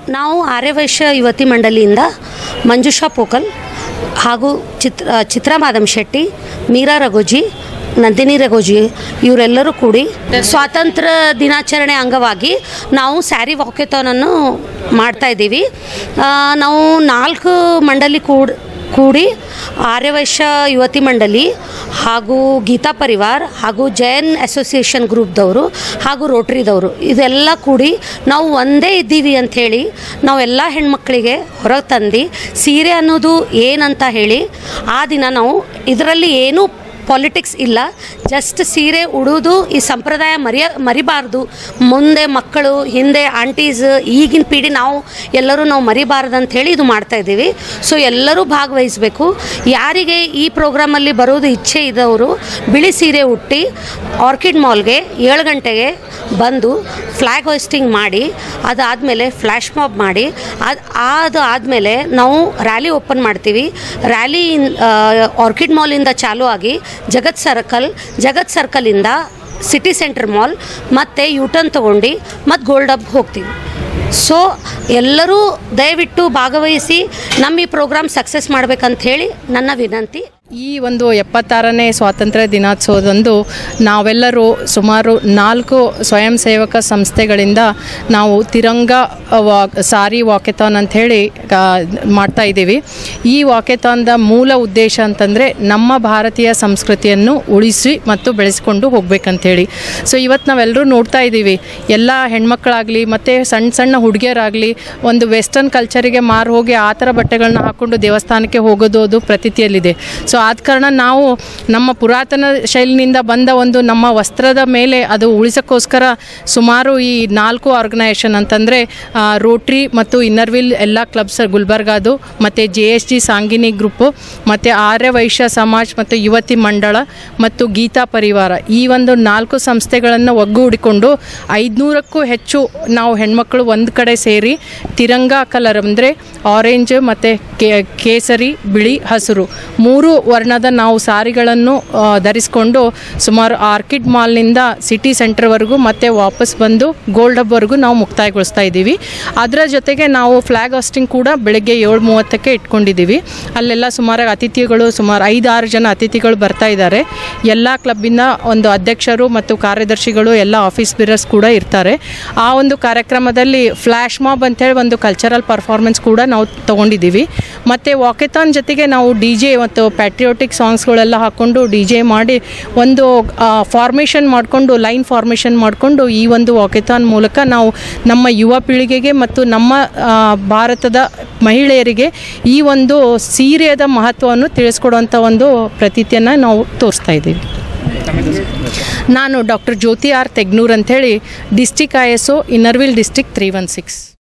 ನಾವು ಆರ್ಯವೈಶ್ಯ ಯುವತಿ ಮಂಡಳಿಯಿಂದ ಮಂಜುಷಾ ಪೋಕಲ್ ಹಾಗೂ ಚಿತ್ರ ಚಿತ್ರಾ ಮಾದಮ್ ಶೆಟ್ಟಿ ಮೀರಾ ರಘೋಜಿ ನಂದಿನಿ ರಘೋಜಿ ಇವರೆಲ್ಲರೂ ಕೂಡಿ ಸ್ವಾತಂತ್ರ್ಯ ದಿನಾಚರಣೆ ಅಂಗವಾಗಿ ನಾವು ಸ್ಯಾರಿ ವಾಕೆಥಾನನ್ನು ಮಾಡ್ತಾ ಇದ್ದೀವಿ ಆ, ನಾವು ನಾಲ್ಕು ಮಂಡಳಿ ಕೂಡ ಕೂಡಿ ಆರ್ಯವೈಶ್ಯ ಯುವತಿ ಮಂಡಳಿ ಹಾಗೂ ಗೀತಾ ಪರಿವಾರ್ ಹಾಗೂ ಜೈನ್ ಅಸೋಸಿಯೇಷನ್ ಗ್ರೂಪ್ದವರು ಹಾಗೂ ರೋಟ್ರಿದವರು ಇದೆಲ್ಲ ಕೂಡಿ ನಾವು ಒಂದೇ ಇದ್ದೀವಿ ಅಂಥೇಳಿ ನಾವೆಲ್ಲ ಹೆಣ್ಮಕ್ಳಿಗೆ ಹೊರಗೆ ತಂದು ಸೀರೆ ಅನ್ನೋದು ಏನಂತ ಹೇಳಿ ಆ ದಿನ ನಾವು ಇದರಲ್ಲಿ ಏನೂ ಪಾಲಿಟಿಕ್ಸ್ ಇಲ್ಲ ಜಸ್ಟ್ ಸೀರೆ ಉಡೋದು ಈ ಸಂಪ್ರದಾಯ ಮರೆಯ ಮರಿಬಾರ್ದು ಮುಂದೆ ಮಕ್ಕಳು ಹಿಂದೆ ಆಂಟೀಸ್ ಈಗಿನ ಪೀಳಿ ನಾವು ಎಲ್ಲರೂ ನಾವು ಮರಿಬಾರ್ದು ಅಂತ ಹೇಳಿ ಇದು ಮಾಡ್ತಾ ಇದ್ದೀವಿ ಸೊ ಎಲ್ಲರೂ ಭಾಗವಹಿಸಬೇಕು ಯಾರಿಗೆ ಈ ಪ್ರೋಗ್ರಾಮಲ್ಲಿ ಬರೋದು ಇಚ್ಛೆ ಇದ್ದವರು ಬಿಳಿ ಸೀರೆ ಉಟ್ಟಿ ಆರ್ಕಿಡ್ ಮಾಲ್ಗೆ ಏಳು ಗಂಟೆಗೆ ಬಂದು ಫ್ಲ್ಯಾಗ್ ಹೋಸ್ಟಿಂಗ್ ಮಾಡಿ ಅದಾದಮೇಲೆ ಫ್ಲ್ಯಾಶ್ ಮಾಬ್ ಮಾಡಿ ಅದು ಅದು ಆದಮೇಲೆ ನಾವು ರ್ಯಾಲಿ ಓಪನ್ ಮಾಡ್ತೀವಿ ರ್ಯಾಲಿ ಆರ್ಕಿಡ್ ಮಾಲಿಂದ ಚಾಲೂ ಆಗಿ ಜಗತ್ ಸರ್ಕಲ್ ಜಗತ್ ಸರ್ಕಲಿಂದ ಸಿಟಿ ಸೆಂಟರ್ ಮಾಲ್ ಮತ್ತು ಯೂಟರ್ನ್ ತೊಗೊಂಡು ಮತ್ತು ಗೋಲ್ಡ್ ಹಬ್ಗೆ ಹೋಗ್ತೀವಿ ಸೊ ಎಲ್ಲರೂ ದಯವಿಟ್ಟು ಭಾಗವಹಿಸಿ ನಮ್ಮ ಈ ಪ್ರೋಗ್ರಾಮ್ ಸಕ್ಸಸ್ ಮಾಡ್ಬೇಕಂತ ಹೇಳಿ ನನ್ನ ವಿನಂತಿ ಈ ಒಂದು ಎಪ್ಪತ್ತಾರನೇ ಸ್ವಾತಂತ್ರ್ಯ ದಿನೋತ್ಸವದಂದು ನಾವೆಲ್ಲರೂ ಸುಮಾರು ನಾಲ್ಕು ಸ್ವಯಂ ಸೇವಕ ಸಂಸ್ಥೆಗಳಿಂದ ನಾವು ತಿರಂಗ ವಾ ಸಾರಿ ವಾಕೆಥಾನ್ ಅಂಥೇಳಿ ಮಾಡ್ತಾ ಇದ್ದೀವಿ ಈ ವಾಕೆಥಾನ್ದ ಮೂಲ ಉದ್ದೇಶ ಅಂತಂದರೆ ನಮ್ಮ ಭಾರತೀಯ ಸಂಸ್ಕೃತಿಯನ್ನು ಉಳಿಸಿ ಮತ್ತು ಬೆಳೆಸ್ಕೊಂಡು ಹೋಗ್ಬೇಕಂತೇಳಿ ಸೊ ಇವತ್ತು ನಾವೆಲ್ಲರೂ ನೋಡ್ತಾ ಇದ್ದೀವಿ ಎಲ್ಲ ಹೆಣ್ಮಕ್ಳಾಗಲಿ ಮತ್ತು ಸಣ್ಣ ಸಣ್ಣ ಹುಡುಗಿಯರಾಗಲಿ ಒಂದು ವೆಸ್ಟರ್ನ್ ಕಲ್ಚರಿಗೆ ಮಾರು ಹೋಗಿ ಆ ಥರ ಬಟ್ಟೆಗಳನ್ನ ಹಾಕ್ಕೊಂಡು ದೇವಸ್ಥಾನಕ್ಕೆ ಹೋಗೋದು ಅದು ಪ್ರತೀತಿಯಲ್ಲಿದೆ ಸೊ ಆದ ಕಾರಣ ನಾವು ನಮ್ಮ ಪುರಾತನ ಶೈಲಿನಿಂದ ಬಂದ ಒಂದು ನಮ್ಮ ವಸ್ತ್ರದ ಮೇಲೆ ಅದು ಉಳಿಸೋಕ್ಕೋಸ್ಕರ ಸುಮಾರು ಈ ನಾಲ್ಕು ಆರ್ಗನೈಸೇಷನ್ ಅಂತಂದರೆ ರೋಟ್ರಿ ಮತ್ತು ಇನ್ನರ್ವಿಲ್ ಎಲ್ಲ ಕ್ಲಬ್ಸ್ ಗುಲ್ಬರ್ಗಾದು ಮತ್ತು J S G Sangini group ಮತ್ತು ಆರ್ಯ ವೈಶ್ಯ ಸಮಾಜ್ ಮತ್ತು ಯುವತಿ ಮಂಡಳ ಮತ್ತು ಗೀತಾ ಪರಿವಾರ ಈ ಒಂದು ನಾಲ್ಕು ಸಂಸ್ಥೆಗಳನ್ನು ಒಗ್ಗೂಡಿಕೊಂಡು ಐದುನೂರಕ್ಕೂ ಹೆಚ್ಚು ನಾವು ಹೆಣ್ಮಕ್ಳು ಒಂದು ಕಡೆ ಸೇರಿ ತಿರಂಗಾ ಕಲರ್ ಅಂದರೆ ಆರೆಂಜ್ ಮತ್ತು ಕೇಸರಿ ಬಿಳಿ ಹಸಿರು ಮೂರು ವರ್ಣದ ನಾವು ಸಾರಿಗಳನ್ನು ಆ, ಧರಿಸ್ಕೊಂಡು ಸುಮಾರು ಆರ್ಕಿಡ್ ಮಾಲ್ನಿಂದ ಸಿಟಿ ಸೆಂಟರ್ವರೆಗೂ ಮತ್ತೆ ವಾಪಸ್ ಬಂದು ಗೋಲ್ಡ್ ಹಬ್ವರೆಗೂ ನಾವು ಮುಕ್ತಾಯಗೊಳಿಸ್ತಾ ಇದ್ದೀವಿ ಅದರ ಜೊತೆಗೆ ನಾವು ಫ್ಲ್ಯಾಗ್ ಹಾಸ್ಟಿಂಗ್ ಕೂಡ ಬೆಳಗ್ಗೆ ಏಳು ಮೂವತ್ತಕ್ಕೆ ಇಟ್ಕೊಂಡಿದ್ದೀವಿ ಅಲ್ಲೆಲ್ಲ ಸುಮಾರು ಅತಿಥಿಗಳು ಸುಮಾರು ಐದಾರು ಜನ ಅತಿಥಿಗಳು ಬರ್ತಾ ಇದ್ದಾರೆ ಎಲ್ಲ ಕ್ಲಬ್ಬಿನ ಒಂದು ಅಧ್ಯಕ್ಷರು ಮತ್ತು ಕಾರ್ಯದರ್ಶಿಗಳು ಎಲ್ಲ ಆಫೀಸ್ ಬಿರರ್ಸ್ ಕೂಡ ಇರ್ತಾರೆ ಆ ಒಂದು ಕಾರ್ಯಕ್ರಮದಲ್ಲಿ ಫ್ಲ್ಯಾಶ್ ಮಾಬ್ ಅಂತೇಳಿ ಒಂದು ಕಲ್ಚರಲ್ ಪರ್ಫಾರ್ಮೆನ್ಸ್ ಕೂಡ ನಾವು ತೊಗೊಂಡಿದ್ದೀವಿ ಮತ್ತು ವಾಕೆಥಾನ್ ಜೊತೆಗೆ ನಾವು ಡಿ ಜೆ ಮತ್ತು ಪ್ಯಾಟ್ರಿಯೋಟಿಕ್ ಸಾಂಗ್ಸ್ಗಳೆಲ್ಲ ಹಾಕ್ಕೊಂಡು ಡಿ ಜೆ ಮಾಡಿ ಒಂದು ಫಾರ್ಮೇಷನ್ ಮಾಡಿಕೊಂಡು ಲೈನ್ ಫಾರ್ಮೇಷನ್ ಮಾಡಿಕೊಂಡು ಈ ಒಂದು ವಾಕೆಥಾನ್ ಮೂಲಕ ನಾವು ನಮ್ಮ ಯುವ ಪೀಳಿಗೆಗೆ ಮತ್ತು ನಮ್ಮ ಆ, ಭಾರತದ ಮಹಿಳೆಯರಿಗೆ ಈ ಒಂದು ಸೀರೆಯದ ಮಹತ್ವವನ್ನು ತಿಳಿಸ್ಕೊಡುವಂಥ ಒಂದು ಪ್ರತೀತಿಯನ್ನು ನಾವು ತೋರಿಸ್ತಾ ಇದ್ದೀವಿ ನಾನು ಡಾಕ್ಟರ್ ಜ್ಯೋತಿ ಆರ್ ತೆಗ್ನೂರ್ ಅಂಥೇಳಿ district I S O inner wheel district three one six